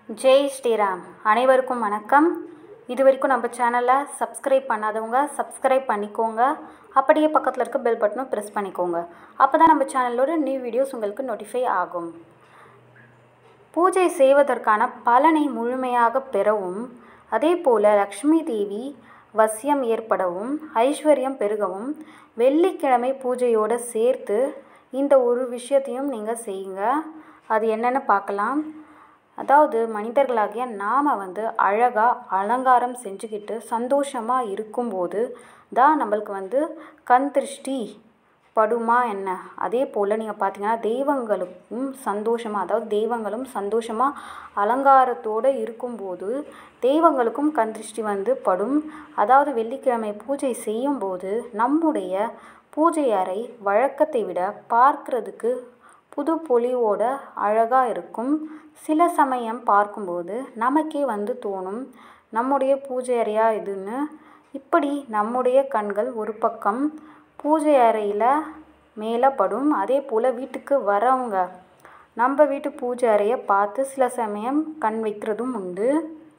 ஜெய் ஸ்ரீராம் அனைவருக்கும் வணக்கம் இது வரைக்கும் நம்ம சேனலை சப்ஸ்கிரைப் பண்ணாதவங்க சப்ஸ்கிரைப் பண்ணிக்கோங்க அப்படியே பக்கத்தில் இருக்க பெல் பட்டனும் ப்ரெஸ் பண்ணிக்கோங்க அப்போ தான் நம்ம சேனலோட நியூ வீடியோஸ் உங்களுக்கு நோட்டிஃபை ஆகும் பூஜை செய்வதற்கான பலனை முழுமையாக பெறவும் அதே போல் லக்ஷ்மி தேவி வசியம் ஏற்படவும் ஐஸ்வர்யம் பெருகவும் வெள்ளிக்கிழமை பூஜையோடு சேர்த்து இந்த ஒரு விஷயத்தையும் நீங்கள் செய்யுங்க அது என்னென்னு பார்க்கலாம் அதாவது மனிதர்களாகிய நாம் வந்து அழகாக அலங்காரம் செஞ்சுக்கிட்டு சந்தோஷமாக இருக்கும்போது தான் நம்மளுக்கு வந்து கண் திருஷ்டி படுமா என்ன அதே போல் நீங்கள் பார்த்தீங்கன்னா தெய்வங்களுக்கும் சந்தோஷமாக அதாவது தெய்வங்களும் சந்தோஷமாக அலங்காரத்தோடு இருக்கும்போது தெய்வங்களுக்கும் கண் திருஷ்டி வந்து படும் அதாவது வெள்ளிக்கிழமை பூஜை செய்யும்போது நம்முடைய பூஜை அறை வழக்கத்தை விட பார்க்கிறதுக்கு புது பொலிவோட அழகாக இருக்கும் சில சமயம் பார்க்கும்போது நமக்கே வந்து தோணும் நம்முடைய பூஜை அறையா இதுன்னு இப்படி நம்முடைய கண்கள் ஒரு பக்கம் பூஜை அறையில் மேலே படும் அதே போல் வீட்டுக்கு வரவங்க நம்ம வீட்டு பூஜை அறையை பார்த்து சில சமயம் கண் வைக்கிறதும் உண்டு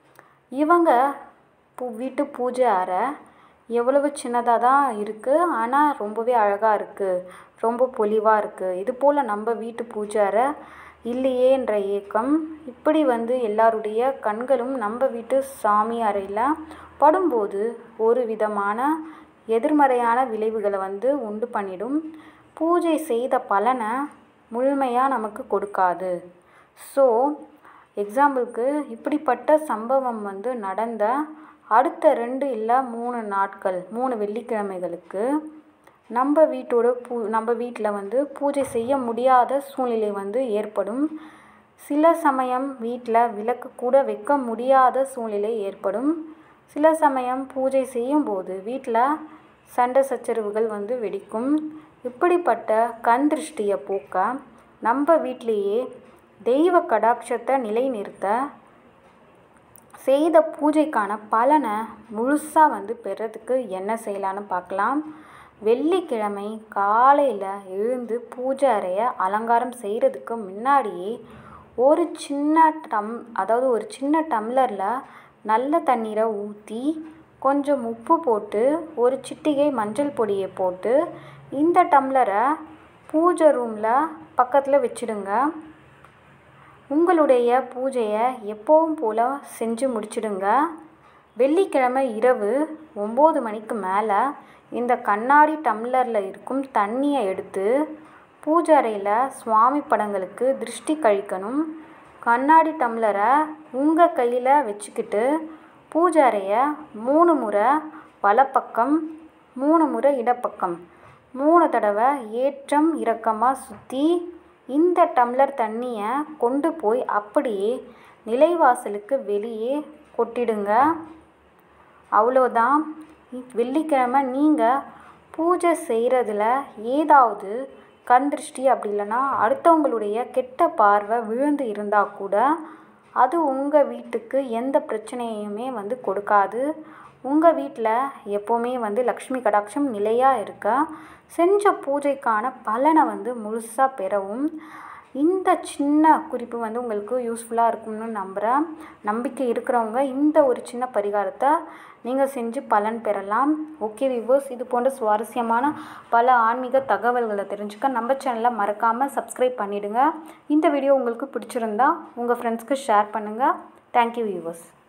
இவங்க பூ வீட்டு பூஜை அறை எவ்வளவு சின்னதாக தான் இருக்குது ஆனால் ரொம்பவே அழகாக இருக்குது ரொம்ப பொலிவாக இருக்குது இது போல் நம்ம வீட்டு பூஜை அறை இல்லையேன்ற ஏக்கம் இப்படி வந்து எல்லாருடைய கண்களும் நம்ம வீட்டு சாமி அறையில் படும்போது ஒரு விதமான எதிர்மறையான விளைவுகளை வந்து உண்டு பண்ணிடும் பூஜை செய்த பலனை முழுமையாக நமக்கு கொடுக்காது ஸோ எக்ஸாம்பிளுக்கு இப்படிப்பட்ட சம்பவம் வந்து நடந்த அடுத்த ரெண்டு இல்லை மூணு நாட்கள் மூணு வெள்ளிக்கிழமைகளுக்கு நம்ம வீட்டோட பூ நம்ம வீட்டில் வந்து பூஜை செய்ய முடியாத சூழ்நிலை வந்து ஏற்படும் சில சமயம் வீட்டில் விளக்கு கூட வைக்க முடியாத சூழ்நிலை ஏற்படும் சில சமயம் பூஜை செய்யும்போது வீட்டில் சண்டை சச்சரவுகள் வந்து வெடிக்கும் இப்படிப்பட்ட கண் திருஷ்டியை போக்க நம்ம வீட்டிலேயே தெய்வ கடாட்சத்தை நிலைநிறுத்த செய்த பூஜைக்கான பலனை முழுசாக வந்து பெறதுக்கு என்ன செய்யலான்னு பார்க்கலாம் வெள்ளிக்கிழமை காலையில் எழுந்து பூஜை அறையை அலங்காரம் செய்கிறதுக்கு முன்னாடியே ஒரு சின்ன டம் அதாவது ஒரு சின்ன டம்ளரில் நல்ல தண்ணீரை ஊற்றி கொஞ்சம் உப்பு போட்டு ஒரு சிட்டிகை மஞ்சள் பொடியை போட்டு இந்த டம்ளரை பூஜை ரூமில் பக்கத்தில் வச்சுடுங்க உங்களுடைய பூஜையை எப்போவும் போல் செஞ்சு முடிச்சிடுங்க வெள்ளிக்கிழமை இரவு ஒம்பது மணிக்கு மேலே இந்த கண்ணாடி டம்ளரில் இருக்கும் தண்ணியை எடுத்து பூஜை அறையில் சுவாமி படங்களுக்கு திருஷ்டி கழிக்கணும் கண்ணாடி டம்ளரை உங்கள் கையில் வச்சுக்கிட்டு பூஜை அறையை மூணு முறை வலப்பக்கம் மூணு முறை இடப்பக்கம் மூணு தடவை ஏற்றம் இறக்கமாக சுற்றி இந்த டம்ளர் தண்ணியை கொண்டு போய் அப்படியே நிலைவாசலுக்கு வெளியே கொட்டிடுங்க அவ்வளோதான் வெள்ளிக்கிழமை நீங்கள் பூஜை செய்கிறதுல ஏதாவது கண் திருஷ்டி அப்படி இல்லைன்னா அடுத்தவங்களுடைய கெட்ட பார்வை விழுந்து இருந்தால் கூட அது உங்கள் வீட்டுக்கு எந்த பிரச்சனையுமே வந்து கொடுக்காது உங்கள் வீட்டில் எப்போவுமே வந்து லக்ஷ்மி கடாட்சம் நிலையாக இருக்க செஞ்ச பூஜைக்கான பலனை வந்து முழுசாக பெறவும் இந்த சின்ன குறிப்பு வந்து உங்களுக்கு யூஸ்ஃபுல்லாக இருக்கும்னு நம்புகிறேன் நம்பிக்கை இருக்கிறவங்க இந்த ஒரு சின்ன பரிகாரத்தை நீங்கள் செஞ்சு பலன் பெறலாம் ஓகே வியூவர்ஸ் இது போன்ற சுவாரஸ்யமான பல ஆன்மீக தகவல்களை தெரிஞ்சுக்க நம்ம சேனலை மறக்காமல் சப்ஸ்கிரைப் பண்ணிவிடுங்க இந்த வீடியோ உங்களுக்கு பிடிச்சிருந்தா உங்கள் ஃப்ரெண்ட்ஸ்க்கு ஷேர் பண்ணுங்கள் தேங்க்யூ வியூவர்ஸ்